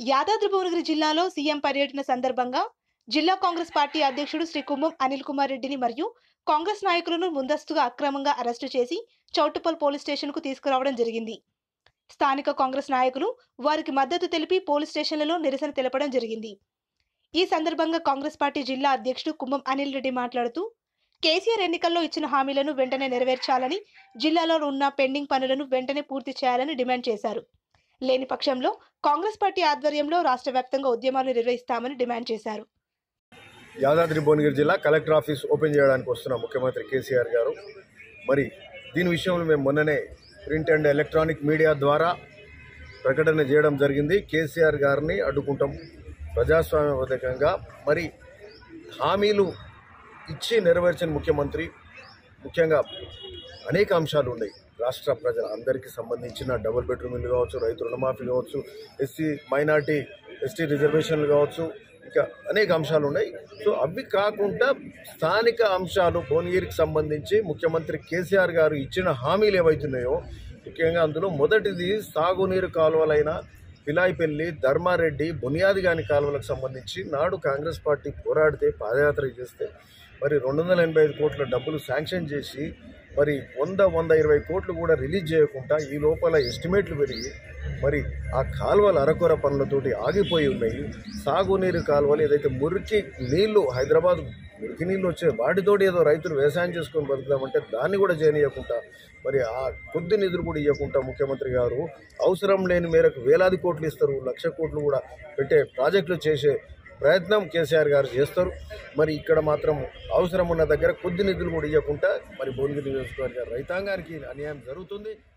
యాదాద్రి భువనగిరి జిల్లాలో సీఎం పర్యటన సందర్భంగా జిల్లా కాంగ్రెస్ పార్టీ అధ్యక్షుడు శ్రీ కుంభం అనిల్ కుమార్ రెడ్డిని మరియు కాంగ్రెస్ నాయకులను ముందస్తుగా అక్రమంగా అరెస్టు చేసి చౌటుప్పల్ పోలీస్ స్టేషన్కు తీసుకురావడం జరిగింది స్థానిక కాంగ్రెస్ నాయకులు వారికి మద్దతు తెలిపి పోలీస్ స్టేషన్లలో నిరసన తెలపడం జరిగింది ఈ సందర్భంగా కాంగ్రెస్ పార్టీ జిల్లా అధ్యక్షుడు కుంభం అనిల్ రెడ్డి మాట్లాడుతూ కేసీఆర్ ఎన్నికల్లో ఇచ్చిన హామీలను వెంటనే నెరవేర్చాలని జిల్లాలో ఉన్న పెండింగ్ పనులను వెంటనే పూర్తి చేయాలని డిమాండ్ చేశారు లేని పక్షంలో కాంగ్రెస్ పార్టీ ఆధ్వర్యంలో రాష్ట్ర వ్యాప్తంగా ఉద్యమాలు నిర్వహిస్తామని డిమాండ్ చేశారు యాదాద్రి భువనగిరి జిల్లా కలెక్టర్ ఆఫీస్ ఓపెన్ చేయడానికి వస్తున్న ముఖ్యమంత్రి కేసీఆర్ గారు మరి దీని విషయంలో మేము మొన్ననే ప్రింట్ అండ్ ఎలక్ట్రానిక్ మీడియా ద్వారా ప్రకటన చేయడం జరిగింది కేసీఆర్ గారిని అడ్డుకుంటాం ప్రజాస్వామ్యబద్ధంగా మరి హామీలు ఇచ్చి నెరవేర్చిన ముఖ్యమంత్రి ముఖ్యంగా అనేక అంశాలు ఉన్నాయి రాష్ట్ర ప్రజల అందరికీ సంబంధించిన డబుల్ బెడ్రూమ్ ఇల్లు కావచ్చు రైతు రుణమాఫీ కావచ్చు ఎస్సీ మైనార్టీ ఎస్టీ రిజర్వేషన్లు కావచ్చు ఇంకా అనేక అంశాలు ఉన్నాయి సో అవి కాకుండా స్థానిక అంశాలు భువనగిరికి సంబంధించి ముఖ్యమంత్రి కేసీఆర్ గారు ఇచ్చిన హామీలు ఏవైతున్నాయో ముఖ్యంగా అందులో మొదటిది సాగునీరు కాలువలైన పిలాయిపల్లి ధర్మారెడ్డి బునియాదిగాని కాలువలకు సంబంధించి నాడు కాంగ్రెస్ పార్టీ పోరాడితే పాదయాత్ర చేస్తే మరి రెండు వందల ఎనభై ఐదు కోట్ల డబ్బులు శాంక్షన్ చేసి మరి వంద వంద ఇరవై కోట్లు కూడా రిలీజ్ చేయకుండా ఈ లోపల ఎస్టిమేట్లు పెరిగి మరి ఆ కాలువల అరకొర పనులతోటి ఆగిపోయి ఉన్నాయి సాగునీరు కాలువలు ఏదైతే మురికి నీళ్లు హైదరాబాద్ మురికి నీళ్ళు వచ్చే వాటితోటి ఏదో రైతులు వ్యవసాయం చేసుకొని బతుకుదామంటే దాన్ని కూడా చేయనీయకుండా మరి ఆ కొద్ది నిధులు కూడా ఇవ్వకుండా ముఖ్యమంత్రి గారు అవసరం లేని మేరకు వేలాది కోట్లు ఇస్తారు లక్ష కోట్లు కూడా పెట్టే ప్రాజెక్టులు చేసే ప్రయత్నం కేసీఆర్ గారు చేస్తారు మరి ఇక్కడ మాత్రం అవసరం ఉన్న దగ్గర కొద్ది నిధులు కూడా ఇవ్వకుండా మరి భువనగిరి నియోజకవర్గ రైతాంగానికి అన్యాయం జరుగుతుంది